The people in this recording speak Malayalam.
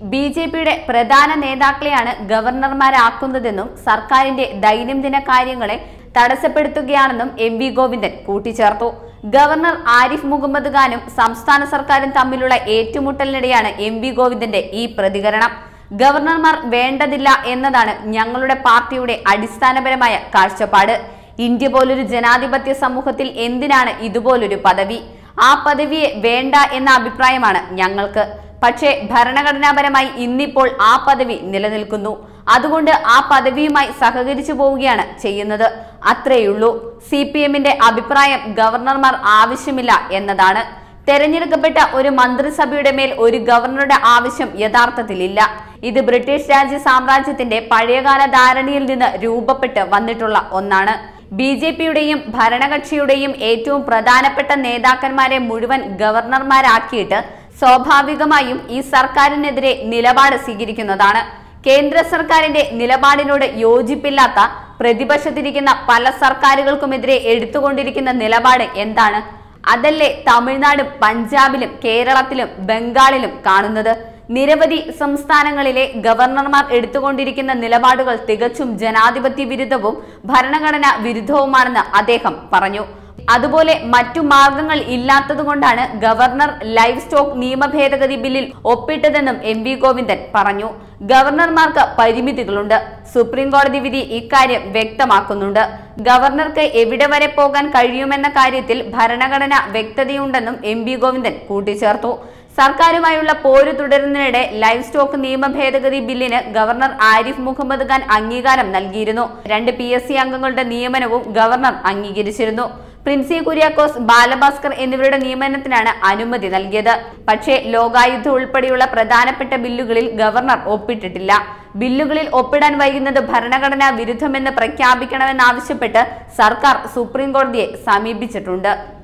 ബി ജെ പിയുടെ പ്രധാന നേതാക്കളെയാണ് ഗവർണർമാരാക്കുന്നതെന്നും സർക്കാരിന്റെ ദൈനംദിന കാര്യങ്ങളെ തടസ്സപ്പെടുത്തുകയാണെന്നും എം വി ഗോവിന്ദൻ കൂട്ടിച്ചേർത്തു ഗവർണർ ആരിഫ് മുഹമ്മദ് ഖാനും സംസ്ഥാന സർക്കാരും തമ്മിലുള്ള ഏറ്റുമുട്ടലിനിടെയാണ് എം വി ഗോവിന്ദന്റെ ഈ പ്രതികരണം ഗവർണർമാർ വേണ്ടതില്ല എന്നതാണ് ഞങ്ങളുടെ പാർട്ടിയുടെ അടിസ്ഥാനപരമായ കാഴ്ചപ്പാട് ഇന്ത്യ പോലൊരു ജനാധിപത്യ സമൂഹത്തിൽ എന്തിനാണ് ഇതുപോലൊരു പദവി ആ പദവിയെ വേണ്ട എന്ന അഭിപ്രായമാണ് ഞങ്ങൾക്ക് പക്ഷേ ഭരണഘടനാപരമായി ഇന്നിപ്പോൾ ആ പദവി നിലനിൽക്കുന്നു അതുകൊണ്ട് ആ പദവിയുമായി സഹകരിച്ചു പോവുകയാണ് ചെയ്യുന്നത് അത്രയുള്ളൂ സി പി എമ്മിന്റെ അഭിപ്രായം ഗവർണർമാർ ആവശ്യമില്ല എന്നതാണ് തെരഞ്ഞെടുക്കപ്പെട്ട ഒരു മന്ത്രിസഭയുടെ മേൽ ഒരു ഗവർണറുടെ ആവശ്യം യഥാർത്ഥത്തിലില്ല ഇത് ബ്രിട്ടീഷ് രാജ്യ സാമ്രാജ്യത്തിന്റെ പഴയകാല ധാരണയിൽ നിന്ന് രൂപപ്പെട്ട് വന്നിട്ടുള്ള ഒന്നാണ് ബി ജെ പിയുടെയും ഭരണകക്ഷിയുടെയും ഏറ്റവും പ്രധാനപ്പെട്ട നേതാക്കന്മാരെ മുഴുവൻ ഗവർണർമാരാക്കിയിട്ട് സ്വാഭാവികമായും ഈ സർക്കാരിനെതിരെ നിലപാട് സ്വീകരിക്കുന്നതാണ് കേന്ദ്ര സർക്കാരിന്റെ നിലപാടിനോട് യോജിപ്പില്ലാത്ത പ്രതിപക്ഷത്തിരിക്കുന്ന പല സർക്കാരുകൾക്കുമെതിരെ എടുത്തുകൊണ്ടിരിക്കുന്ന നിലപാട് എന്താണ് അതല്ലേ തമിഴ്നാടും പഞ്ചാബിലും കേരളത്തിലും ബംഗാളിലും കാണുന്നത് നിരവധി സംസ്ഥാനങ്ങളിലെ ഗവർണർമാർ എടുത്തുകൊണ്ടിരിക്കുന്ന നിലപാടുകൾ തികച്ചും ജനാധിപത്യ വിരുദ്ധവും ഭരണഘടന വിരുദ്ധവുമാണെന്ന് അദ്ദേഹം പറഞ്ഞു അതുപോലെ മറ്റു മാർഗങ്ങൾ ഇല്ലാത്തതുകൊണ്ടാണ് ഗവർണർ ലൈവ് സ്റ്റോക്ക് നിയമ ഭേദഗതി ബില്ലിൽ ഒപ്പിട്ടതെന്നും എം വി ഗോവിന്ദൻ പറഞ്ഞു ഗവർണർമാർക്ക് പരിമിതികളുണ്ട് സുപ്രീം കോടതി വിധി ഇക്കാര്യം വ്യക്തമാക്കുന്നുണ്ട് ഗവർണർക്ക് എവിടെ വരെ പോകാൻ കഴിയുമെന്ന കാര്യത്തിൽ ഭരണഘടന വ്യക്തതയുണ്ടെന്നും എം വി ഗോവിന്ദൻ കൂട്ടിച്ചേർത്തു സർക്കാരുമായുള്ള പോര് തുടരുന്നതിനിടെ ലൈവ് സ്റ്റോക്ക് നിയമ ഭേദഗതി ബില്ലിന് ഗവർണർ ആരിഫ് മുഹമ്മദ് ഖാൻ അംഗീകാരം നൽകിയിരുന്നു രണ്ട് പി എസ് സി അംഗങ്ങളുടെ നിയമനവും ഗവർണർ അംഗീകരിച്ചിരുന്നു പ്രിൻസി കുര്യാക്കോസ് ബാലഭാസ്കർ എന്നിവരുടെ നിയമനത്തിനാണ് അനുമതി നൽകിയത് പക്ഷേ ലോകായുധം ഉൾപ്പെടെയുള്ള പ്രധാനപ്പെട്ട ബില്ലുകളിൽ ഗവർണർ ഒപ്പിട്ടിട്ടില്ല ബില്ലുകളിൽ ഒപ്പിടാൻ വൈകുന്നത് ഭരണഘടനാ വിരുദ്ധമെന്ന് പ്രഖ്യാപിക്കണമെന്നാവശ്യപ്പെട്ട് സർക്കാർ സുപ്രീം കോടതിയെ സമീപിച്ചിട്ടുണ്ട്